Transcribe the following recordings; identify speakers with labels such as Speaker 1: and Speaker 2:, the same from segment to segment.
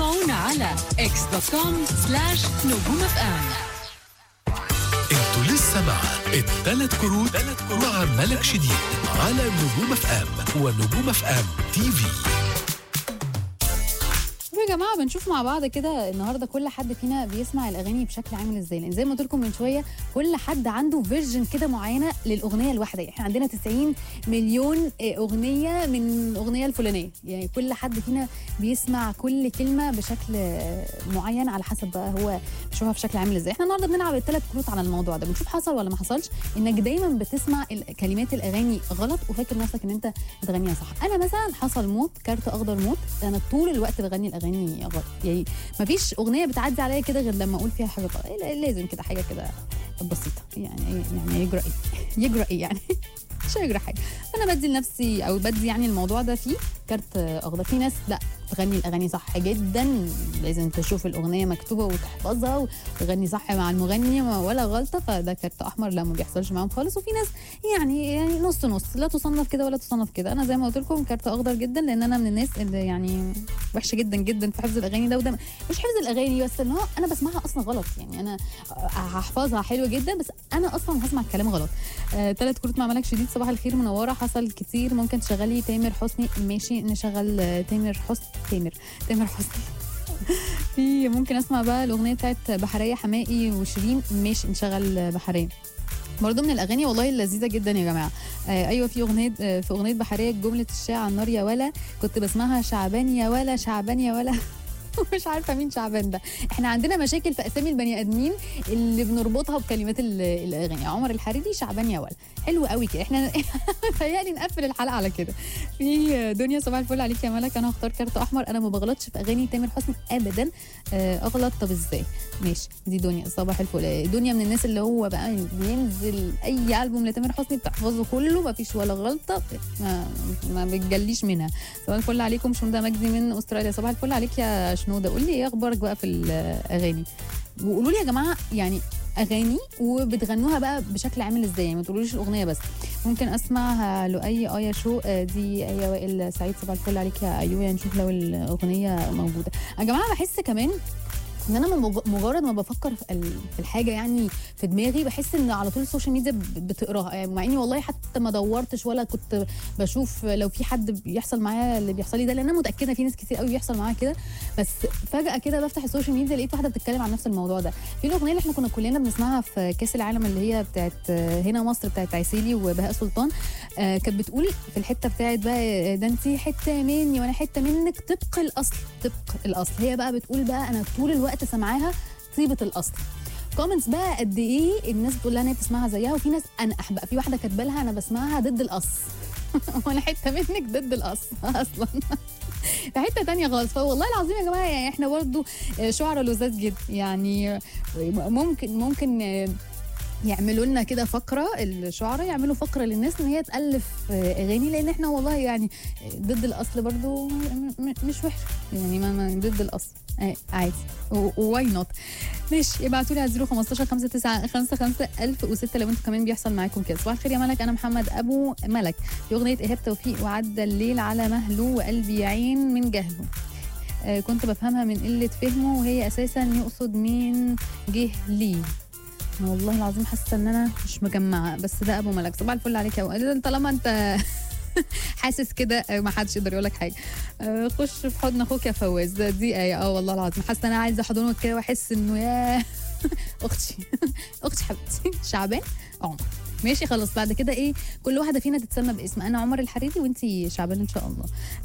Speaker 1: تابعونا على اكس دوت كوم سلاش نجوم اف ام
Speaker 2: انتوا لسه مع الثلاث كروت مع ملك شديد على نجوم اف ام ونجوم اف ام تي في
Speaker 3: يا جماعه بنشوف مع بعض كده النهارده كل حد فينا بيسمع الاغاني بشكل عامل ازاي لان زي ما قلت لكم من شويه كل حد عنده فيرجن كده معينه للاغنيه الواحده احنا عندنا 90 مليون اغنيه من الاغنيه الفلانيه يعني كل حد فينا بيسمع كل كلمه بشكل معين على حسب بقى هو بيشوفها بشكل عامل ازاي احنا النهارده بنلعب الثلاث كروت على الموضوع ده بنشوف حصل ولا ما حصلش انك دايما بتسمع ال- كلمات الاغاني غلط وفاكر نفسك ان انت بتغنيها صح انا مثلا حصل موت كارت اخضر موت انا طول الوقت بغني الاغاني غلط يعني ما فيش اغنيه بتعدي عليا كده غير لما اقول فيها حاجه غلط إيه، لازم كده حاجه كده بسيطه يعني يعني يجرى ايه يجرى ايه يعني مش هيجرى حاجه انا بدي لنفسي او بدي يعني الموضوع ده فيه كارت اخضر في ناس لا تغني الاغاني صح جدا لازم تشوف الاغنيه مكتوبه وتحفظها وتغني صح مع المغني ما- ولا غلطه فده كارت احمر لا ما بيحصلش معاهم خالص وفي ناس يعني يعني نص نص لا تصنف كده ولا تصنف كده انا زي ما قلت لكم كارت اخضر جدا لان انا من الناس اللي يعني وحشه جدا جدا في حفظ الاغاني ده وده مش حفظ الاغاني بس ان هو انا بسمعها اصلا غلط يعني انا هحفظها حلو جدا بس انا اصلا هسمع الكلام غلط آه، ثلاث كروت مع ملك شديد صباح الخير منوره حصل كتير ممكن تشغلي تامر حسني ماشي نشغل آه، تامر حسني تامر تامر حسني في ممكن اسمع بقى الاغنيه بتاعت بحريه حمائي وشيرين ماشي نشغل آه، بحريه برضه من الاغاني والله اللذيذه جدا يا جماعه آه ايوه في اغنيه آه في اغنيه بحريه جمله الشاعر النار يا ولا كنت بسمعها شعبان يا ولا شعبان يا ولا مش عارفه مين شعبان ده احنا عندنا مشاكل في اسامي البني ادمين اللي بنربطها بكلمات ال- الاغاني عمر الحريري شعبان يا ولا حلو قوي كده احنا متهيألي نقفل الحلقه على كده في دنيا صباح الفل عليك يا ملك انا هختار كارت احمر انا ما بغلطش في اغاني تامر حسني ابدا آه، اغلط طب ازاي ماشي دي دنيا صباح الفل دنيا من الناس اللي هو بقى بينزل اي البوم لتامر حسني بتحفظه كله ما فيش ولا غلطه ما, ما بتجليش منها صباح الفل عليكم شنودة مجدي من استراليا صباح الفل عليك يا شنودة قول لي ايه اخبارك بقى في الاغاني وقولوا لي يا جماعه يعني اغاني وبتغنوها بقى بشكل عامل ازاي يعني ما تقولوليش الاغنيه بس ممكن اسمع لؤي اه يا شو آه، دي ايه وائل سعيد صباح الفل عليك يا ايوه نشوف لو الاغنيه موجوده يا جماعه بحس كمان ان انا من مج- مجرد ما بفكر في ال- في الحاجه يعني في دماغي بحس ان على طول السوشيال ميديا ب- بتقراها يعني مع اني والله حتى ما دورتش ولا كنت بشوف لو في حد بيحصل معاه اللي بيحصل لي ده لان انا متاكده في ناس كتير قوي بيحصل معاها كده بس فجاه كده بفتح السوشيال ميديا لقيت واحده بتتكلم عن نفس الموضوع ده في الاغنيه اللي احنا كنا كلنا بنسمعها في كاس العالم اللي هي بتاعت هنا مصر بتاعت عسيلي وبهاء سلطان آه، كانت بتقول في الحته بتاعت بقى ده انت حته مني وانا حته منك طبق الاصل طبق الاصل هي بقى بتقول بقى انا طول الوقت سامعاها طيبه الاصل كومنتس بقى قد ايه الناس بتقول لها ان هي بتسمعها زيها وفي ناس انقح بقى في واحده كاتبه لها انا بسمعها ضد القص وانا حته منك ضد القص اصلا في حته تانية خالص فوالله العظيم يا جماعه يعني احنا برضو شعراء لذاذ جدا يعني ممكن ممكن يعملوا لنا كده فقره الشعراء يعملوا فقره للناس ان هي تالف اغاني لان احنا والله يعني ضد الاصل برضو م- م- مش وحش يعني ما ما ضد الاصل آه، عادي واي نوت ماشي ابعتوا لي على 015 59 55 1006 لو انتوا كمان بيحصل معاكم كده صباح الخير يا ملك انا محمد ابو ملك في اغنيه ايهاب توفيق وعدى الليل على مهله وقلبي يعين من جهله آه، كنت بفهمها من قله فهمه وهي اساسا يقصد مين جه ليه أنا والله العظيم حاسه ان انا مش مجمعه بس ده ابو ملك صباح الفل عليك يا أبو. طالما انت حاسس كده آه، ما حدش يقدر يقول لك حاجه آه، خش في حضن اخوك يا فواز ده دي ايه اه والله العظيم حاسه ان انا عايزه احضنك كده واحس انه يا اختي اختي حبيبتي شعبان عمر ماشي خلاص بعد كده ايه كل واحده فينا تتسمى باسم انا عمر الحريري وانتي شعبان ان شاء الله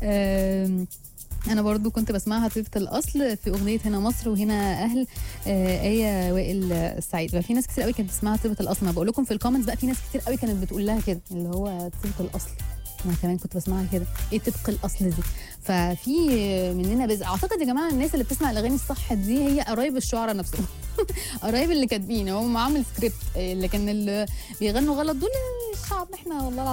Speaker 3: آم، انا برضو كنت بسمعها طيبة الاصل في اغنيه هنا مصر وهنا اهل آه ايه وائل السعيد ففي ناس كتير قوي كانت بتسمعها طيبة الاصل ما بقول لكم في الكومنتس بقى في ناس كتير قوي كانت بتقول لها كده اللي هو طيبة الاصل انا كمان كنت بسمعها كده ايه طبق الاصل دي ففي مننا بز... اعتقد يا جماعه الناس اللي بتسمع الاغاني الصح دي هي قرايب الشعراء نفسهم قرايب اللي كاتبين هم معاهم السكريبت لكن اللي بيغنوا غلط دول الشعب احنا والله